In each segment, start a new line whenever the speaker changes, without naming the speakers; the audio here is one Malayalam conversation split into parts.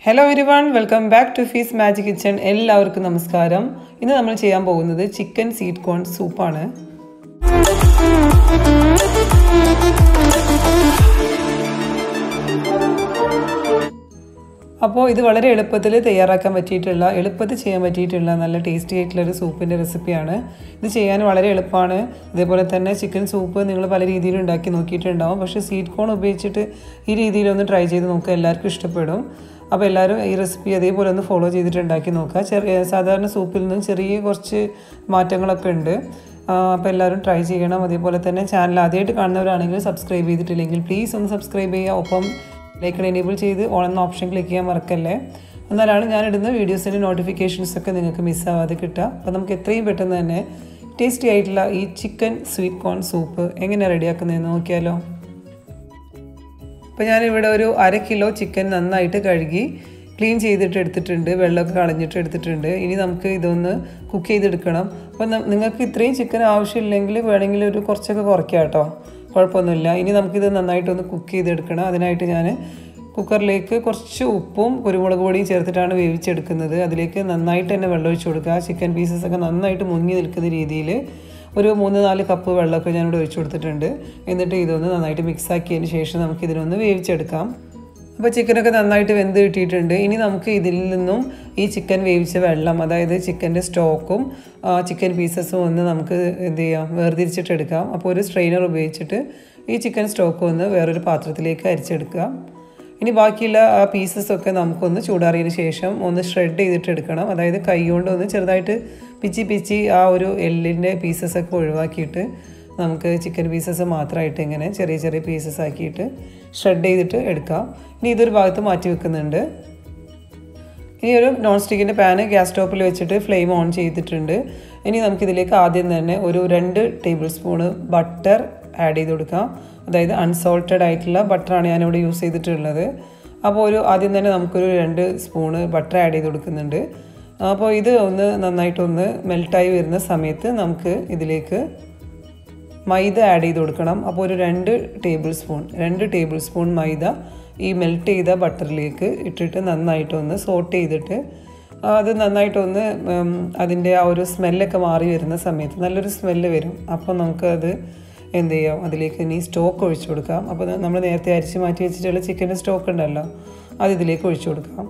hello everyone welcome back to Fees magic kitchen എല്ലാവർക്കും നമസ്കാരം ഇന്ന് നമ്മൾ ചെയ്യാൻ പോകുന്നത് ചിക്കൻ സീഡ് കോൺ സൂപ്പാണ് അപ്പോൾ ഇത് വളരെ എളുപ്പത്തിൽ തയ്യാറാക്കാൻ പറ്റിയിട്ടുള്ള എളുപ്പത്തിൽ ചെയ്യാൻ പറ്റിയിട്ടുള്ള നല്ല ടേസ്റ്റി ആയിട്ടുള്ള ഒരു സൂപ്പിൻ്റെ റെസിപ്പിയാണ് ഇത് ചെയ്യാൻ വളരെ എളുപ്പമാണ് ഇതേപോലെ തന്നെ ചിക്കൻ സൂപ്പ് നിങ്ങൾ പല രീതിയിൽ ഉണ്ടാക്കി നോക്കിയിട്ടുണ്ടാവും പക്ഷേ സ്വീറ്റ് കോൺ ഉപയോഗിച്ചിട്ട് ഈ രീതിയിലൊന്ന് ട്രൈ ചെയ്ത് നോക്കുക എല്ലാവർക്കും ഇഷ്ടപ്പെടും അപ്പോൾ എല്ലാവരും ഈ റെസിപ്പി അതേപോലെ ഒന്ന് ഫോളോ ചെയ്തിട്ട് ഉണ്ടാക്കി നോക്കുക ചെറിയ സാധാരണ സൂപ്പിൽ നിന്നും ചെറിയ കുറച്ച് മാറ്റങ്ങളൊക്കെ ഉണ്ട് അപ്പോൾ എല്ലാവരും ട്രൈ ചെയ്യണം അതേപോലെ തന്നെ ചാനൽ ആദ്യമായിട്ട് കാണുന്നവരാണെങ്കിൽ സബ്സ്ക്രൈബ് ചെയ്തിട്ടില്ലെങ്കിൽ പ്ലീസ് ഒന്ന് സബ്സ്ക്രൈബ് ചെയ്യുക ഒപ്പം ലൈക്കൺ എനേബിൾ ചെയ്ത് ഓൺ എന്ന ഓപ്ഷൻ ക്ലിക്ക് ചെയ്യാൻ മറക്കല്ലേ എന്നാലാണ് ഞാനിടുന്ന വീഡിയോസിൻ്റെ നോട്ടിഫിക്കേഷൻസ് ഒക്കെ നിങ്ങൾക്ക് മിസ്സാവാതെ കിട്ടുക അപ്പോൾ നമുക്ക് എത്രയും പെട്ടെന്ന് തന്നെ ടേസ്റ്റി ആയിട്ടുള്ള ഈ ചിക്കൻ സ്വീറ്റ് കോൺ സൂപ്പ് എങ്ങനെ റെഡിയാക്കുന്നതെന്ന് നോക്കിയാലോ അപ്പോൾ ഞാനിവിടെ ഒരു അര കിലോ ചിക്കൻ നന്നായിട്ട് കഴുകി ക്ലീൻ ചെയ്തിട്ട് എടുത്തിട്ടുണ്ട് വെള്ളമൊക്കെ കളഞ്ഞിട്ട് എടുത്തിട്ടുണ്ട് ഇനി നമുക്ക് ഇതൊന്ന് കുക്ക് ചെയ്തെടുക്കണം അപ്പോൾ നിങ്ങൾക്ക് ഇത്രയും ചിക്കൻ ആവശ്യമില്ലെങ്കിൽ വേണമെങ്കിൽ ഒരു കുറച്ചൊക്കെ കുറയ്ക്കാം കേട്ടോ കുഴപ്പമൊന്നുമില്ല ഇനി നമുക്കിത് നന്നായിട്ടൊന്ന് കുക്ക് ചെയ്തെടുക്കണം അതിനായിട്ട് ഞാൻ കുക്കറിലേക്ക് കുറച്ച് ഉപ്പും കുരുമുളക് പൊടിയും ചേർത്തിട്ടാണ് വേവിച്ചെടുക്കുന്നത് അതിലേക്ക് നന്നായിട്ട് തന്നെ വെള്ളം ഒഴിച്ച് കൊടുക്കുക ചിക്കൻ പീസസ് ഒക്കെ നന്നായിട്ട് മുങ്ങി നിൽക്കുന്ന രീതിയിൽ ഒരു മൂന്ന് നാല് കപ്പ് വെള്ളമൊക്കെ ഞാനിവിടെ ഒഴിച്ചു കൊടുത്തിട്ടുണ്ട് എന്നിട്ട് ഇതൊന്ന് നന്നായിട്ട് മിക്സ് ആക്കിയതിന് ശേഷം നമുക്ക് ഇതിനൊന്ന് വേവിച്ചെടുക്കാം അപ്പോൾ ചിക്കനൊക്കെ നന്നായിട്ട് വെന്ത് കിട്ടിയിട്ടുണ്ട് ഇനി നമുക്ക് ഇതിൽ നിന്നും ഈ ചിക്കൻ വേവിച്ച വെള്ളം അതായത് ചിക്കൻ്റെ സ്റ്റോക്കും ചിക്കൻ പീസസും ഒന്ന് നമുക്ക് എന്ത് ചെയ്യാം വേർതിരിച്ചിട്ട് എടുക്കാം അപ്പോൾ ഒരു സ്ട്രെയിനർ ഉപയോഗിച്ചിട്ട് ഈ ചിക്കൻ സ്റ്റോക്ക് ഒന്ന് വേറൊരു പാത്രത്തിലേക്ക് അരിച്ചെടുക്കുക ഇനി ബാക്കിയുള്ള ആ പീസസൊക്കെ നമുക്കൊന്ന് ചൂടാറിയതിന് ശേഷം ഒന്ന് ഷ്രെഡ് ചെയ്തിട്ട് എടുക്കണം അതായത് കൈ കൊണ്ട് ഒന്ന് ചെറുതായിട്ട് പിച്ചി പിച്ചി ആ ഒരു എല്ലിൻ്റെ പീസസൊക്കെ ഒഴിവാക്കിയിട്ട് നമുക്ക് ചിക്കൻ പീസസ് മാത്രമായിട്ട് ഇങ്ങനെ ചെറിയ ചെറിയ പീസസ് ആക്കിയിട്ട് ഷ്രെഡ് ചെയ്തിട്ട് എടുക്കാം ഇനി ഇതൊരു ഭാഗത്ത് മാറ്റി വെക്കുന്നുണ്ട് ഇനി ഒരു നോൺ സ്റ്റിക്കിൻ്റെ പാന് ഗ്യാസ് സ്റ്റോപ്പിൽ വെച്ചിട്ട് ഫ്ലെയിം ഓൺ ചെയ്തിട്ടുണ്ട് ഇനി നമുക്കിതിലേക്ക് ആദ്യം തന്നെ ഒരു രണ്ട് ടേബിൾ സ്പൂണ് ബട്ടർ ആഡ് ചെയ്ത് കൊടുക്കാം അതായത് അൺസോൾട്ടഡ് ആയിട്ടുള്ള ബട്ടറാണ് ഞാനിവിടെ യൂസ് ചെയ്തിട്ടുള്ളത് അപ്പോൾ ഒരു ആദ്യം തന്നെ നമുക്കൊരു രണ്ട് സ്പൂണ് ബട്ടർ ആഡ് ചെയ്ത് കൊടുക്കുന്നുണ്ട് അപ്പോൾ ഇത് ഒന്ന് നന്നായിട്ടൊന്ന് മെൽട്ടായി വരുന്ന സമയത്ത് നമുക്ക് ഇതിലേക്ക് മൈദ ആഡ് ചെയ്ത് കൊടുക്കണം അപ്പോൾ ഒരു രണ്ട് ടേബിൾ സ്പൂൺ രണ്ട് ടേബിൾ സ്പൂൺ മൈദ ഈ മെൽറ്റ് ചെയ്ത ബട്ടറിലേക്ക് ഇട്ടിട്ട് നന്നായിട്ടൊന്ന് സോട്ട് ചെയ്തിട്ട് അത് നന്നായിട്ടൊന്ന് അതിൻ്റെ ആ ഒരു സ്മെല്ലൊക്കെ മാറി വരുന്ന സമയത്ത് നല്ലൊരു സ്മെല്ല് വരും അപ്പോൾ നമുക്കത് എന്ത് ചെയ്യാം അതിലേക്ക് ഇനി സ്റ്റോക്ക് ഒഴിച്ചു കൊടുക്കാം അപ്പോൾ നമ്മൾ നേരത്തെ അരിച്ച് മാറ്റി വെച്ചിട്ടുള്ള ചിക്കൻ്റെ സ്റ്റോക്ക് ഉണ്ടല്ലോ അത് ഇതിലേക്ക് ഒഴിച്ചു കൊടുക്കാം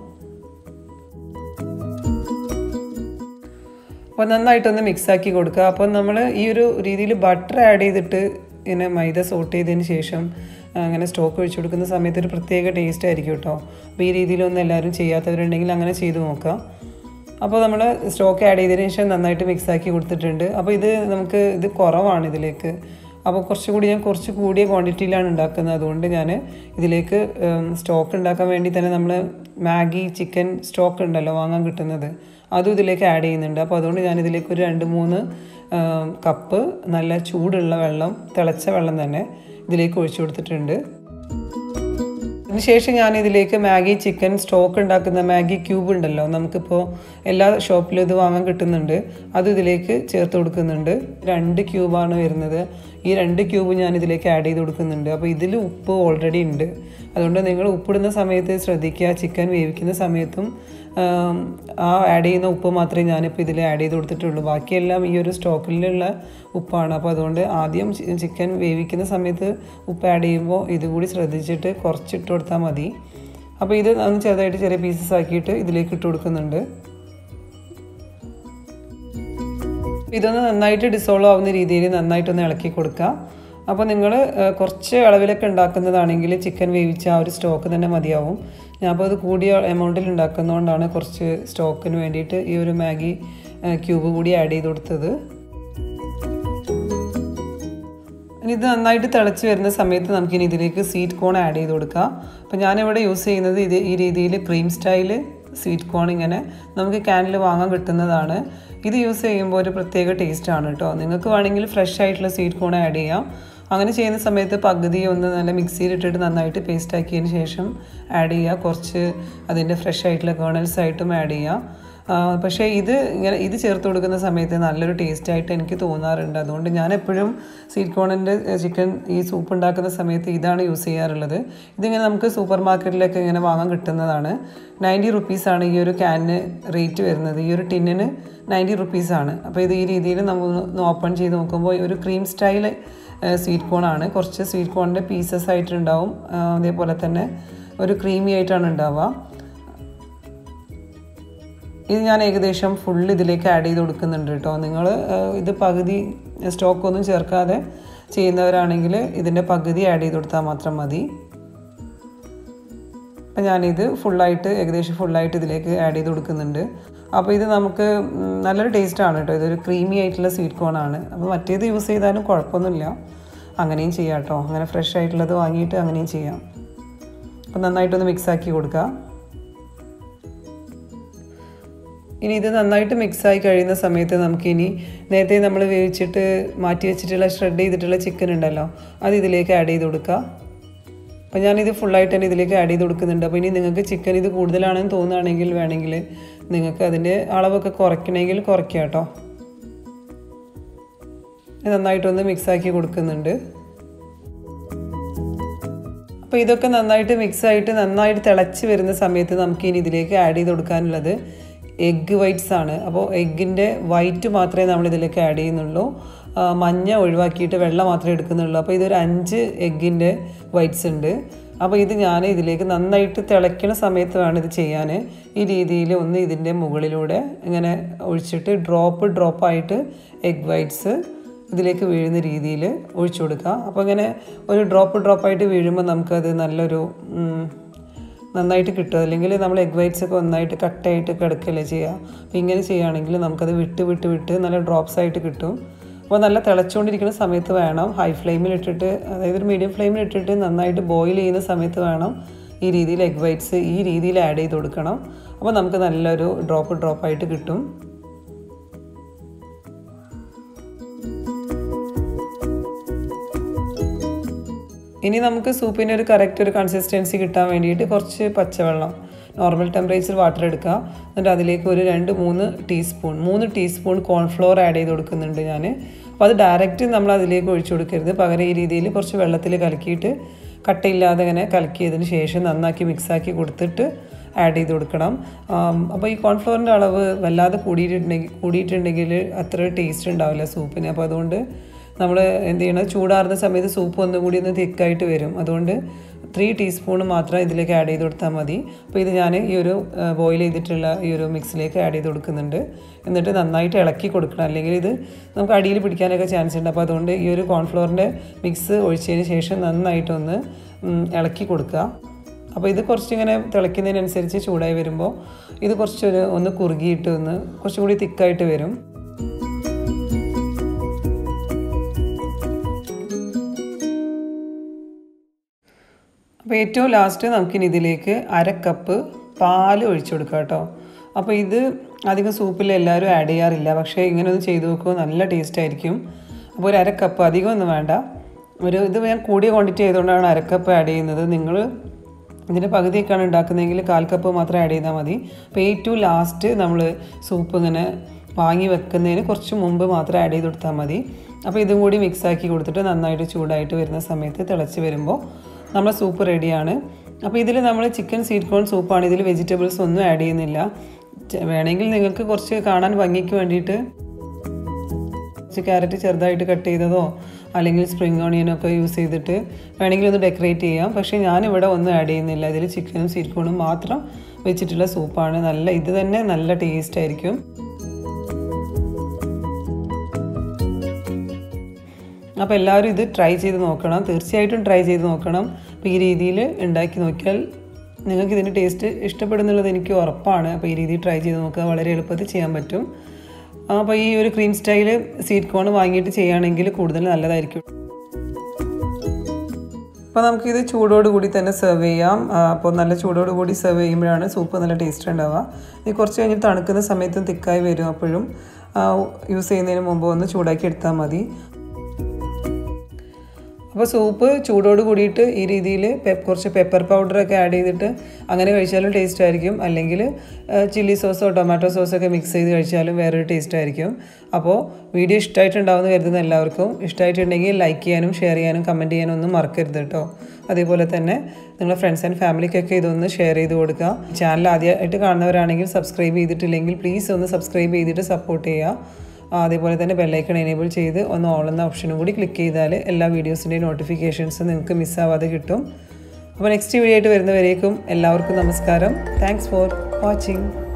അപ്പോൾ നന്നായിട്ടൊന്ന് മിക്സാക്കി കൊടുക്കുക അപ്പോൾ നമ്മൾ ഈ ഒരു രീതിയിൽ ബട്ടർ ആഡ് ചെയ്തിട്ട് ഇങ്ങനെ മൈദ സോട്ട് ചെയ്തതിന് ശേഷം അങ്ങനെ സ്റ്റോക്ക് ഒഴിച്ചു കൊടുക്കുന്ന സമയത്ത് ഒരു പ്രത്യേക ടേസ്റ്റ് ആയിരിക്കും കേട്ടോ അപ്പോൾ ഈ രീതിയിലൊന്നും എല്ലാവരും ചെയ്യാത്തവരുണ്ടെങ്കിൽ അങ്ങനെ ചെയ്ത് നോക്കാം അപ്പോൾ നമ്മൾ സ്റ്റോക്ക് ആഡ് ചെയ്തതിന് ശേഷം നന്നായിട്ട് മിക്സാക്കി കൊടുത്തിട്ടുണ്ട് അപ്പോൾ ഇത് നമുക്ക് ഇത് കുറവാണ് ഇതിലേക്ക് അപ്പോൾ കുറച്ചുകൂടി ഞാൻ കുറച്ച് കൂടിയ ക്വാണ്ടിറ്റിയിലാണ് ഉണ്ടാക്കുന്നത് അതുകൊണ്ട് ഞാൻ ഇതിലേക്ക് സ്റ്റോക്ക് ഉണ്ടാക്കാൻ വേണ്ടി തന്നെ നമ്മൾ മാഗി ചിക്കൻ സ്റ്റോക്ക് ഉണ്ടല്ലോ വാങ്ങാൻ കിട്ടുന്നത് അതും ഇതിലേക്ക് ആഡ് ചെയ്യുന്നുണ്ട് അപ്പോൾ അതുകൊണ്ട് ഞാൻ ഇതിലേക്ക് ഒരു രണ്ട് മൂന്ന് കപ്പ് നല്ല ചൂടുള്ള വെള്ളം തിളച്ച വെള്ളം തന്നെ ഇതിലേക്ക് ഒഴിച്ചു കൊടുത്തിട്ടുണ്ട് അതിനുശേഷം ഞാൻ ഇതിലേക്ക് മാഗി ചിക്കൻ സ്റ്റോക്ക് ഉണ്ടാക്കുന്ന മാഗി ക്യൂബ് ഉണ്ടല്ലോ നമുക്കിപ്പോൾ എല്ലാ ഷോപ്പിലും ഇത് വാങ്ങാൻ കിട്ടുന്നുണ്ട് അത് ഇതിലേക്ക് ചേർത്ത് കൊടുക്കുന്നുണ്ട് രണ്ട് ക്യൂബാണ് വരുന്നത് ഈ രണ്ട് ക്യൂബ് ഞാൻ ഇതിലേക്ക് ആഡ് ചെയ്ത് കൊടുക്കുന്നുണ്ട് അപ്പോൾ ഇതിൽ ഉപ്പ് ഓൾറെഡി ഉണ്ട് അതുകൊണ്ട് നിങ്ങൾ ഉപ്പിടുന്ന സമയത്ത് ശ്രദ്ധിക്കുക ചിക്കൻ വേവിക്കുന്ന സമയത്തും ആ ആഡ് ചെയ്യുന്ന ഉപ്പ് മാത്രമേ ഞാനിപ്പോൾ ഇതിൽ ആഡ് ചെയ്ത് കൊടുത്തിട്ടുള്ളൂ ബാക്കിയെല്ലാം ഈ ഒരു സ്റ്റോക്കിലുള്ള ഉപ്പാണ് അപ്പോൾ അതുകൊണ്ട് ആദ്യം ചിക്കൻ വേവിക്കുന്ന സമയത്ത് ഉപ്പ് ആഡ് ചെയ്യുമ്പോൾ ഇതുകൂടി ശ്രദ്ധിച്ചിട്ട് കുറച്ചിട്ട് കൊടുത്താൽ മതി അപ്പോൾ ഇത് ഒന്ന് ചെറുതായിട്ട് ചെറിയ പീസസ് ആക്കിയിട്ട് ഇതിലേക്ക് ഇട്ട് കൊടുക്കുന്നുണ്ട് ഇതൊന്ന് നന്നായിട്ട് ഡിസോൾവ് ആവുന്ന രീതിയിൽ നന്നായിട്ടൊന്ന് ഇളക്കി കൊടുക്കുക അപ്പോൾ നിങ്ങൾ കുറച്ച് അളവിലൊക്കെ ഉണ്ടാക്കുന്നതാണെങ്കിൽ ചിക്കൻ വേവിച്ച ആ ഒരു സ്റ്റോക്ക് തന്നെ മതിയാവും ഞാൻ അപ്പോൾ അത് കൂടിയ എമൗണ്ടിൽ ഉണ്ടാക്കുന്നതുകൊണ്ടാണ് കുറച്ച് സ്റ്റോക്കിന് വേണ്ടിയിട്ട് ഈ ഒരു മാഗി ക്യൂബ് കൂടി ആഡ് ചെയ്ത് കൊടുത്തത് ഇനി ഇത് നന്നായിട്ട് തിളച്ച് വരുന്ന സമയത്ത് നമുക്കിനി ഇതിലേക്ക് സ്വീറ്റ് കോൺ ആഡ് ചെയ്ത് കൊടുക്കാം അപ്പോൾ ഞാനിവിടെ യൂസ് ചെയ്യുന്നത് ഇത് ഈ രീതിയിൽ ക്രീം സ്റ്റൈൽ സ്വീറ്റ് കോൺ ഇങ്ങനെ നമുക്ക് ക്യാനിൽ വാങ്ങാൻ കിട്ടുന്നതാണ് ഇത് യൂസ് ചെയ്യുമ്പോൾ ഒരു പ്രത്യേക ടേസ്റ്റാണ് കേട്ടോ നിങ്ങൾക്ക് വേണമെങ്കിൽ ഫ്രഷ് ആയിട്ടുള്ള സ്വീറ്റ് കോൺ ആഡ് ചെയ്യാം അങ്ങനെ ചെയ്യുന്ന സമയത്ത് പകുതി ഒന്ന് നല്ല മിക്സിയിലിട്ടിട്ട് നന്നായിട്ട് പേസ്റ്റ് ആക്കിയതിന് ശേഷം ആഡ് ചെയ്യുക കുറച്ച് അതിൻ്റെ ഫ്രഷ് ആയിട്ടുള്ള കേണൽസ് ആയിട്ടും ആഡ് ചെയ്യുക ആ, പക്ഷേ ഇത് ഇങ്ങനെ ഇത് ചേർത്ത് കൊടുക്കുന്ന സമയത്ത് നല്ലൊരു ടേസ്റ്റ് ആയിട്ട് എനിക്ക് തോന്നാറുണ്ട് അതുകൊണ്ട് ഞാൻ എപ്പോഴും സ്വീറ്റ് കോണിൻ്റെ ചിക്കൻ ഈ സൂപ്പ് ഉണ്ടാക്കുന്ന സമയത്ത് ഇതാണ് യൂസ് ചെയ്യാറുള്ളത് ഇതിങ്ങനെ നമുക്ക് സൂപ്പർ മാർക്കറ്റിലൊക്കെ ഇങ്ങനെ വാങ്ങാൻ കിട്ടുന്നതാണ് നയൻറ്റി റുപ്പീസാണ് ഈ ഒരു ക്യാനിന് റേറ്റ് വരുന്നത് ഈ ഒരു ടിന്നിന് നയൻറ്റി റുപ്പീസാണ് അപ്പോൾ ഇത് ഈ രീതിയിൽ നമ്മൾ ഓപ്പൺ ചെയ്ത് നോക്കുമ്പോൾ ഒരു ക്രീം സ്റ്റൈൽ സ്വീറ്റ് കോണാണ് കുറച്ച് സ്വീറ്റ് കോണിൻ്റെ പീസസ് ആയിട്ടുണ്ടാവും ആ, അതേപോലെ തന്നെ ഒരു ക്രീമി ആയിട്ടാണ് ഉണ്ടാവുക ഇത് ഞാൻ ഏകദേശം ഫുൾ ഇതിലേക്ക് ആഡ് ചെയ്ത് കൊടുക്കുന്നുണ്ട് കേട്ടോ നിങ്ങൾ ഇത് പകുതി സ്റ്റോക്കൊന്നും ചേർക്കാതെ ചെയ്യുന്നവരാണെങ്കിൽ ഇതിൻ്റെ പകുതി ആഡ് ചെയ്ത് കൊടുത്താൽ മാത്രം മതി അപ്പം ഞാനിത് ഫുള്ളായിട്ട് ഏകദേശം ഫുള്ളായിട്ട് ഇതിലേക്ക് ആഡ് ചെയ്ത് കൊടുക്കുന്നുണ്ട് അപ്പോൾ ഇത് നമുക്ക് ഉം, നല്ലൊരു ടേസ്റ്റാണ് കേട്ടോ ഇതൊരു ക്രീമി ആയിട്ടുള്ള സ്വീറ്റ് കോണാണ് അപ്പോൾ മറ്റേത് യൂസ് ചെയ്താലും കുഴപ്പമൊന്നുമില്ല അങ്ങനെയും ചെയ്യാം കേട്ടോ അങ്ങനെ ഫ്രഷ് ആയിട്ടുള്ളത് വാങ്ങിയിട്ട് അങ്ങനെയും ചെയ്യാം അപ്പോൾ നന്നായിട്ടൊന്ന് മിക്സ് ആക്കി കൊടുക്കുക ഇനി ഇത് നന്നായിട്ട് മിക്സായി കഴിയുന്ന സമയത്ത് നമുക്കിനി നേരത്തെ നമ്മൾ വേവിച്ചിട്ട് മാറ്റി വെച്ചിട്ടുള്ള ഷ്രെഡ് ചെയ്തിട്ടുള്ള ചിക്കൻ ഉണ്ടല്ലോ അത് ഇതിലേക്ക് ആഡ് ചെയ്ത് കൊടുക്കുക അപ്പോൾ ഞാനിത് ഫുള്ളായിട്ട് തന്നെ ഇതിലേക്ക് ആഡ് ചെയ്ത് കൊടുക്കുന്നുണ്ട് അപ്പോൾ ഇനി നിങ്ങൾക്ക് ചിക്കൻ ഇത് കൂടുതലാണെന്ന് തോന്നുകയാണെങ്കിൽ വേണമെങ്കിൽ നിങ്ങൾക്ക് അതിൻ്റെ അളവൊക്കെ കുറയ്ക്കണമെങ്കിൽ കുറയ്ക്കുക കേട്ടോ ഇത് നന്നായിട്ടൊന്ന് മിക്സാക്കി കൊടുക്കുന്നുണ്ട് അപ്പോൾ ഇതൊക്കെ നന്നായിട്ട് മിക്സ് ആയിട്ട് നന്നായിട്ട് തിളച്ച് വരുന്ന സമയത്ത് നമുക്ക് ഇനി ഇതിലേക്ക് ആഡ് ചെയ്ത് കൊടുക്കാനുള്ളത് എഗ്ഗ് വൈറ്റ്സ് ആണ് അപ്പോൾ എഗ്ഗിൻ്റെ വൈറ്റ് മാത്രമേ നമ്മൾ ഇതിലേക്ക് ആഡ് ചെയ്യുന്നുള്ളൂ ആ, മഞ്ഞ ഒഴിവാക്കിയിട്ട് വെള്ള മാത്രമേ എടുക്കുന്നുള്ളൂ അപ്പോൾ ഇതൊരു അഞ്ച് എഗ്ഗിൻ്റെ വൈറ്റ്സ് ഉണ്ട് അപ്പോൾ ഇത് ഞാൻ ഇതിലേക്ക് നന്നായിട്ട് തിളയ്ക്കുന്ന സമയത്ത് വേണം ഇത് ചെയ്യാൻ ഈ രീതിയിൽ ഒന്ന് ഇതിൻ്റെ മുകളിലൂടെ ഇങ്ങനെ ഒഴിച്ചിട്ട് ഡ്രോപ്പ് ഡ്രോപ്പായിട്ട് എഗ് വൈറ്റ്സ് ഇതിലേക്ക് വീഴുന്ന രീതിയിൽ ഒഴിച്ചു കൊടുക്കുക അപ്പോൾ ഇങ്ങനെ ഒരു ഡ്രോപ്പ് ഡ്രോപ്പായിട്ട് വീഴുമ്പോൾ നമുക്കത് നല്ലൊരു ഉം, നന്നായിട്ട് കിട്ടും അല്ലെങ്കിൽ നമ്മൾ എഗ് വൈറ്റ്സ് ഒക്കെ ഒന്നായിട്ട് കട്ടായിട്ട് കിടക്കല്ലേ ചെയ്യുക അപ്പോൾ ഇങ്ങനെ ചെയ്യുകയാണെങ്കിൽ നമുക്കത് വിട്ട് വിട്ട് വിട്ട് നല്ല ഡ്രോപ്സ് ആയിട്ട് കിട്ടും അപ്പോൾ നല്ല തിളച്ചുകൊണ്ടിരിക്കുന്ന സമയത്ത് വേണം ഹൈ ഫ്ലെയിമിൽ ഇട്ടിട്ട് അതായത് ഒരു മീഡിയം ഫ്ലെയിമിൽ ഇട്ടിട്ട് നന്നായിട്ട് ബോയിൽ ചെയ്യുന്ന സമയത്ത് വേണം ഈ രീതിയിൽ എഗ് വൈറ്റ്സ് ഈ രീതിയിൽ ആഡ് ചെയ്ത് കൊടുക്കണം അപ്പോൾ നമുക്ക് നല്ലൊരു ഡ്രോപ്പ് ഡ്രോപ്പായിട്ട് കിട്ടും ഇനി നമുക്ക് സൂപ്പിൻ്റെ ഒരു കറക്റ്റ് ഒരു കൺസിസ്റ്റൻസി കിട്ടാൻ വേണ്ടിയിട്ട് കുറച്ച് പച്ചവെള്ളം നോർമൽ ടെമ്പറേച്ചർ വാട്ടർ എടുക്കുക എന്നിട്ട് അതിലേക്ക് ഒരു രണ്ട് മൂന്ന് ടീസ്പൂൺ മൂന്ന് ടീസ്പൂൺ കോൺഫ്ലോർ ആഡ് ചെയ്ത് കൊടുക്കുന്നുണ്ട് ഞാൻ അപ്പോൾ അത് ഡയറക്റ്റ് നമ്മൾ അതിലേക്ക് ഒഴിച്ചു കൊടുക്കരുത് പകരം ഈ രീതിയിൽ കുറച്ച് വെള്ളത്തിൽ കലക്കിയിട്ട് കട്ടയില്ലാതെ ഇങ്ങനെ കലക്കിയതിന് ശേഷം നന്നാക്കി മിക്സാക്കി കൊടുത്തിട്ട് ആഡ് ചെയ്ത് കൊടുക്കണം അപ്പോൾ ഈ കോൺഫ്ലോറിൻ്റെ അളവ് വല്ലാതെ കൂടിയിട്ടുണ്ടെങ്കിൽ കൂടിയിട്ടുണ്ടെങ്കിൽ അത്ര ടേസ്റ്റ് ഉണ്ടാവില്ല സൂപ്പിന് അപ്പോൾ അതുകൊണ്ട് നമ്മൾ എന്ത് ചെയ്യണം ചൂടാറുന്ന സമയത്ത് സൂപ്പ് ഒന്നും കൂടി ഒന്ന് തിക്കായിട്ട് വരും അതുകൊണ്ട് ത്രീ ടീസ്പൂൺ മാത്രം ഇതിലേക്ക് ആഡ് ചെയ്ത് കൊടുത്താൽ മതി അപ്പോൾ ഇത് ഞാൻ ഈ ഒരു ബോയിൽ ചെയ്തിട്ടുള്ള ഈ ഒരു മിക്സിലേക്ക് ആഡ് ചെയ്ത് കൊടുക്കുന്നുണ്ട് എന്നിട്ട് നന്നായിട്ട് ഇളക്കി കൊടുക്കണം അല്ലെങ്കിൽ ഇത് നമുക്ക് അടിയിൽ പിടിക്കാനൊക്കെ ചാൻസ് ഉണ്ട് അപ്പോൾ അതുകൊണ്ട് ഈ ഒരു കോൺഫ്ലോറിൻ്റെ മിക്സ് ഒഴിച്ചതിന് ശേഷം നന്നായിട്ടൊന്ന് ഉം, ഇളക്കി കൊടുക്കുക അപ്പോൾ ഇത് കുറച്ചിങ്ങനെ തിളയ്ക്കുന്നതിനനുസരിച്ച് ചൂടായി വരുമ്പോൾ ഇത് കുറച്ചൊരു ഒന്ന് കുറുകിയിട്ട് ഒന്ന് കുറച്ചുകൂടി തിക്കായിട്ട് വരും അപ്പോൾ ഏറ്റവും ലാസ്റ്റ് നമുക്കിനി ഇതിലേക്ക് അര കപ്പ് പാൽ ഒഴിച്ചു കൊടുക്കുക കേട്ടോ അപ്പോൾ ഇത് അധികം സൂപ്പിൽ എല്ലാവരും ആഡ് ചെയ്യാറില്ല പക്ഷേ ഇങ്ങനെ ഒന്ന് ചെയ്ത് നോക്കുമ്പോൾ നല്ല ടേസ്റ്റ് ആയിരിക്കും അപ്പോൾ ഒരു അര കപ്പ് അധികം ഒന്നും വേണ്ട ഒരു ഇത് ഞാൻ കൂടിയ ക്വാണ്ടിറ്റി ആയതുകൊണ്ടാണ് അര കപ്പ് ആഡ് ചെയ്യുന്നത് നിങ്ങൾ ഇതിൻ്റെ പകുതിയൊക്കെയാണ് ഉണ്ടാക്കുന്നതെങ്കിൽ കാൽ കപ്പ് മാത്രം ആഡ് ചെയ്താൽ മതി അപ്പോൾ ഏറ്റവും ലാസ്റ്റ് നമ്മൾ സൂപ്പ് ഇങ്ങനെ വാങ്ങി വെക്കുന്നതിന് കുറച്ച് മുമ്പ് മാത്രം ആഡ് ചെയ്ത് കൊടുത്താൽ മതി അപ്പോൾ ഇതും കൂടി മിക്സ് ആക്കി കൊടുത്തിട്ട് നന്നായിട്ട് ചൂടായിട്ട് വരുന്ന സമയത്ത് തിളച്ച് വരുമ്പോൾ നമ്മളെ സൂപ്പ് റെഡിയാണ് അപ്പോൾ ഇതിൽ നമ്മൾ ചിക്കൻ സ്വീറ്റ് കോൺ സൂപ്പാണ് ഇതിൽ വെജിറ്റബിൾസ് ഒന്നും ആഡ് ചെയ്യുന്നില്ല ചെ- വേണമെങ്കിൽ നിങ്ങൾക്ക് കുറച്ച് കാണാൻ ഭംഗിക്ക് വേണ്ടിയിട്ട് കുറച്ച് ക്യാരറ്റ് ചെറുതായിട്ട് കട്ട് ചെയ്തതോ അല്ലെങ്കിൽ സ്പ്രിംഗ് ഓണിയനൊക്കെ യൂസ് ചെയ്തിട്ട് വേണമെങ്കിൽ ഒന്ന് ഡെക്കറേറ്റ് ചെയ്യാം പക്ഷേ ഞാനിവിടെ ഒന്നും ആഡ് ചെയ്യുന്നില്ല ഇതിൽ ചിക്കനും സ്വീറ്റ് കോണും മാത്രം വെച്ചിട്ടുള്ള സൂപ്പാണ് നല്ല ഇത് തന്നെ നല്ല ടേസ്റ്റ് ആയിരിക്കും അപ്പോൾ എല്ലാവരും ഇത് ട്രൈ ചെയ്ത് നോക്കണം തീർച്ചയായിട്ടും ട്രൈ ചെയ്ത് നോക്കണം അപ്പോൾ ഈ രീതിയിൽ ഉണ്ടാക്കി നോക്കിയാൽ നിങ്ങൾക്ക് ഇതിൻ്റെ ടേസ്റ്റ് ഇഷ്ടപ്പെടുന്നുള്ളത് എനിക്ക് ഉറപ്പാണ് അപ്പോൾ ഈ രീതിയിൽ ട്രൈ ചെയ്ത് നോക്കുക വളരെ എളുപ്പത്തിൽ ചെയ്യാൻ പറ്റും അപ്പോൾ ഈ ഒരു ക്രീം സ്റ്റൈല് സ്വീറ്റ് കോൺ വാങ്ങിയിട്ട് ചെയ്യുകയാണെങ്കിൽ കൂടുതൽ നല്ലതായിരിക്കും അപ്പോൾ നമുക്കിത് ചൂടോട് കൂടി തന്നെ സെർവ് ചെയ്യാം ആ, അപ്പോൾ നല്ല ചൂടോട് കൂടി സെർവ് ചെയ്യുമ്പോഴാണ് സൂപ്പ് നല്ല ടേസ്റ്റ് ഉണ്ടാവുക ഇത് കുറച്ച് കഴിഞ്ഞ് തണുക്കുന്ന സമയത്തും തിക്കായി വരും അപ്പോഴും യൂസ് ചെയ്യുന്നതിന് മുമ്പ് ഒന്ന് ചൂടാക്കി എടുത്താൽ മതി അപ്പോൾ അപ്പോൾ സൂപ്പ് ചൂടോട് കൂടിയിട്ട് ഈ രീതിയിൽ കുറച്ച് പെപ്പർ പൗഡറൊക്കെ ആഡ് ചെയ്തിട്ട് അങ്ങനെ കഴിച്ചാലും ടേസ്റ്റ് ആയിരിക്കും അല്ലെങ്കിൽ ചില്ലി സോസോ ടൊമാറ്റോ സോസൊക്കെ മിക്സ് ചെയ്ത് കഴിച്ചാലും വേറൊരു ടേസ്റ്റ് ആയിരിക്കും അപ്പോൾ വീഡിയോ ഇഷ്ടമായിട്ടുണ്ടാവുമെന്ന് കരുതുന്ന എല്ലാവർക്കും ഇഷ്ടമായിട്ടുണ്ടെങ്കിൽ ലൈക്ക് ചെയ്യാനും ഷെയർ ചെയ്യാനും കമൻറ്റ് ചെയ്യാനും ഒന്നും മറക്കരുത് കേട്ടോ അതേപോലെ തന്നെ നിങ്ങളുടെ ഫ്രണ്ട്സ് ആൻഡ് ഫാമിലിക്കൊക്കെ ഇതൊന്ന് ഷെയർ ചെയ്ത് കൊടുക്കുക ചാനൽ ആദ്യമായിട്ട് കാണുന്നവരാണെങ്കിൽ സബ്സ്ക്രൈബ് ചെയ്തിട്ടില്ലെങ്കിൽ പ്ലീസ് ഒന്ന് സബ്സ്ക്രൈബ് ചെയ്തിട്ട് സപ്പോർട്ട് ചെയ്യുക അതേപോലെ തന്നെ ബെല്ലൈക്കൺ എനേബിൾ ചെയ്ത് ഒന്ന് ഓൾ എന്ന ഓപ്ഷനും കൂടി ക്ലിക്ക് ചെയ്താൽ എല്ലാ വീഡിയോസിൻ്റെയും നോട്ടിഫിക്കേഷൻസ് നിങ്ങൾക്ക് മിസ്സാവാതെ കിട്ടും അപ്പോൾ നെക്സ്റ്റ് വീഡിയോ ആയിട്ട് വരുന്നവരേക്കും എല്ലാവർക്കും നമസ്കാരം താങ്ക്സ് ഫോർ വാച്ചിങ്